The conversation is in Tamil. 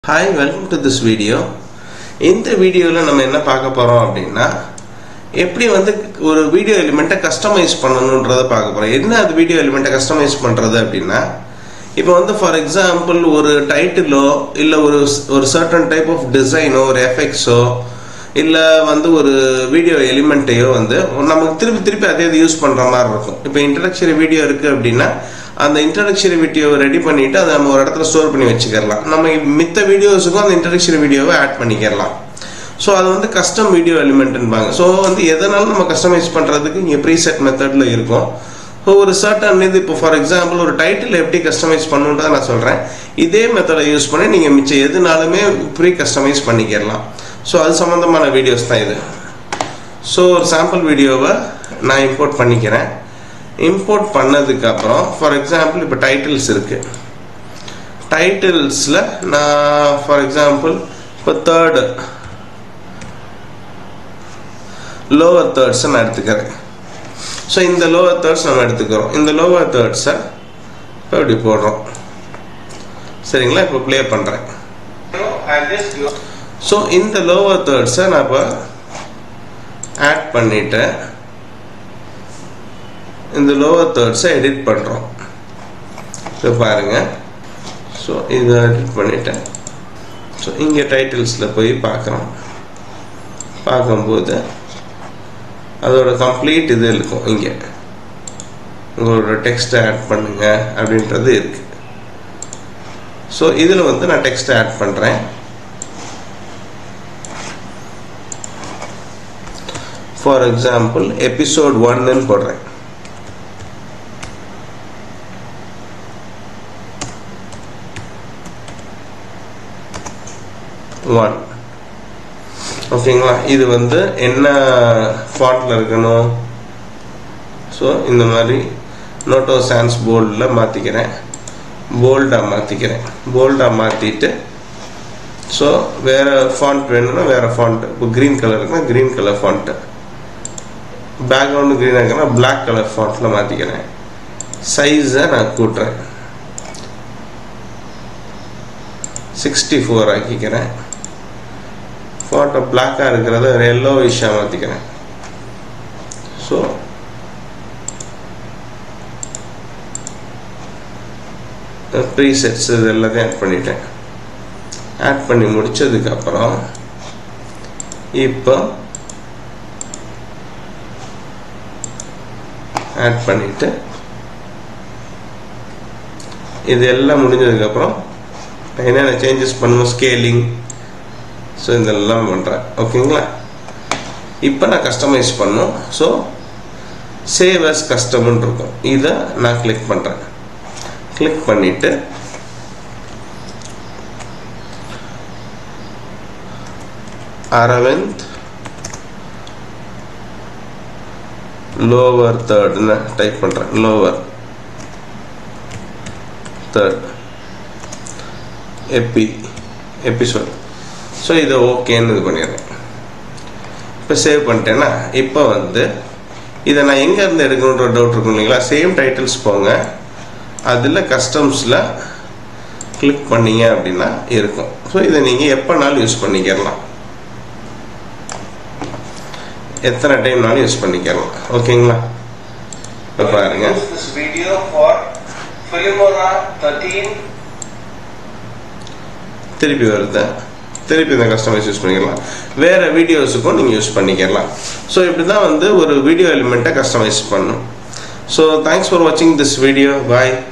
hi welcome to this video இந்த வீடியோவில் நம்ம என்ன பார்க்க போகிறோம் அப்படின்னா எப்படி வந்து ஒரு வீடியோ எலிமெண்ட்டை கஸ்டமைஸ் பண்ணணுன்றதை பார்க்க போகிறோம் என்ன அது வீடியோ எலிமெண்ட்டை கஸ்டமைஸ் பண்ணுறது அப்படின்னா இப்போ வந்து ஃபார் எக்ஸாம்பிள் ஒரு டைட்டிலோ இல்லை ஒரு ஒரு சர்டன் டைப் ஆஃப் டிசைனோ ஒரு எஃபெக்ட்ஸோ இல்லை வந்து ஒரு வீடியோ எலிமெண்ட்டையோ வந்து நமக்கு திருப்பி திருப்பி அதே இது யூஸ் பண்ணுற மாதிரி இருக்கும் இப்போ இன்ட்ரடக்ஷரி வீடியோ இருக்குது அப்படின்னா அந்த இன்ட்ரடக்ஷரி வீடியோவை ரெடி பண்ணிவிட்டு அதை நம்ம ஒரு இடத்துல ஸ்டோர் பண்ணி வச்சுக்கலாம் நம்ம மித்த வீடியோஸுக்கும் அந்த இன்ட்ரடக்ஷரி வீடியோவை ஆட் பண்ணிக்கலாம் ஸோ அது வந்து கஸ்டம் வீடியோ எலிமெண்ட்பாங்க ஸோ வந்து எதனாலும் நம்ம கஸ்டமைஸ் பண்ணுறதுக்கு இங்கே ப்ரீசெட் மெத்தடில் இருக்கும் ஸோ ஒரு சர்டன் இது இப்போ ஃபார் எக்ஸாம்பிள் ஒரு டைட்டில் எப்படி கஸ்டமைஸ் பண்ணுன்றதை நான் சொல்கிறேன் இதே மெத்தடை யூஸ் பண்ணி நீங்கள் மிச்சம் எதுனாலுமே ப்ரீ கஸ்டமைஸ் பண்ணிக்கலாம் ஸோ அது சம்மந்தமான வீடியோஸ் தான் இது ஸோ ஒரு சாம்பிள் வீடியோவை நான் இம்போர்ட் பண்ணிக்கிறேன் இம்போர்ட் பண்ணதுக்கப்புறம் ஃபார் எக்ஸாம்பிள் இப்போ டைட்டில்ஸ் இருக்குது டைட்டில்ஸில் நான் ஃபார் எக்ஸாம்பிள் இப்போ தேர்டு லோவர் தேர்ட்ஸை நான் எடுத்துக்கிறேன் ஸோ இந்த லோவர் தேர்ட்ஸ் நம்ம எடுத்துக்கிறோம் இந்த லோவர் தேர்ட்ஸை இப்போ இப்படி போடுறோம் சரிங்களா இப்போ ப்ளே பண்ணுறேன் ஸோ இந்த லோவர் தேர்ட்ஸை நான் இப்போ ஆட் பண்ணிவிட்டேன் இந்த லோவர் தேர்ட்ஸை எடிட் பண்ணுறோம் ஸோ பாருங்கள் ஸோ இதை எடிட் பண்ணிட்டேன் ஸோ இங்கே டைட்டில்ஸில் போய் பார்க்குறோம் பார்க்கும்போது அதோட கம்ப்ளீட் இது இருக்கும் இங்கே உங்களோட டெக்ஸ்ட்டை ஆட் பண்ணுங்க அப்படின்றது இருக்குது ஸோ இதில் வந்து நான் டெக்ஸ்ட்டை ஆட் பண்ணுறேன் ஃபார் எக்ஸாம்பிள் எபிசோட் ஒன்னு போடுறேன் ஒன் ஓகேங்களா இது வந்து என்ன ஃபாண்ட்டில் இருக்கணும் ஸோ இந்த மாதிரி நோட்டோ சான்ஸ் போல்டில் மாற்றிக்கிறேன் போல்டாக மாற்றிக்கிறேன் போல்டாக மாற்றிட்டு ஸோ வேறு ஃபாண்ட் வேணும்னா வேறு ஃபாண்ட் இப்போ க்ரீன் கலர் இருக்குன்னா க்ரீன் கலர் ஃபாண்ட்டு பேக்ரவுண்டு க்ரீனாக இருக்குன்னா பிளாக் கலர் ஃபாண்ட்டில் மாற்றிக்கிறேன் சைஸை நான் கூட்டுறேன் சிக்ஸ்டி ஃபோர் ஆக்கிக்கிறேன் ஃபோட்டோ பிளாக்காக இருக்கிறத எல்லோ விஷயம் மாற்றிக்கிறேன் ஸோ ப்ரீசெட்ஸ் இது எல்லாத்தையும் ஆட் பண்ணிட்டேன் ஆட் பண்ணி முடிச்சதுக்கப்புறம் இப்போ ஆட் பண்ணிவிட்டு இது எல்லாம் முடிஞ்சதுக்கப்புறம் என்னென்ன சேஞ்சஸ் பண்ணணும் ஸ்கேலிங் ஸோ இதெல்லாம் பண்ணுறேன் ஓகேங்களா இப்போ நான் கஸ்டமைஸ் பண்ணும் ஸோ சேவ் அஸ் கஸ்டம்னு இருக்கும் இதை நான் கிளிக் பண்ணுறேன் கிளிக் பண்ணிவிட்டு அரவிந்த் லோவர் தேர்ட்னு டைப் பண்ணுறேன் லோவர் தேர்ட் எபி எபிசோட் ஸோ இதை ஓகேன்னு இது பண்ணிடுறேன் இப்போ சேவ் பண்ணிட்டேன்னா இப்போ வந்து இதை நான் எங்கேருந்து எடுக்கணுன்ற டவுட் இருக்கும் இல்லைங்களா சேம் டைட்டில்ஸ் போங்க அதில் கஸ்டம்ஸில் கிளிக் பண்ணீங்க அப்படின்னா இருக்கும் ஸோ இதை நீங்கள் எப்போனாலும் யூஸ் பண்ணிக்கிறலாம் எத்தனை டைம்னாலும் யூஸ் பண்ணிக்கலாம் ஓகேங்களா இப்போ பாருங்க This video for Filmora 13 திருப்பி வருது திருப்பி இந்த கஸ்டமைஸ் யூஸ் பண்ணிக்கலாம் வேறு வீடியோஸுக்கும் நீங்கள் யூஸ் பண்ணிக்கலாம் ஸோ இப்படி தான் வந்து ஒரு வீடியோ எலிமெண்ட்டை கஸ்டமைஸ் பண்ணும் ஸோ தேங்க்ஸ் ஃபார் வாட்சிங் திஸ் வீடியோ பாய்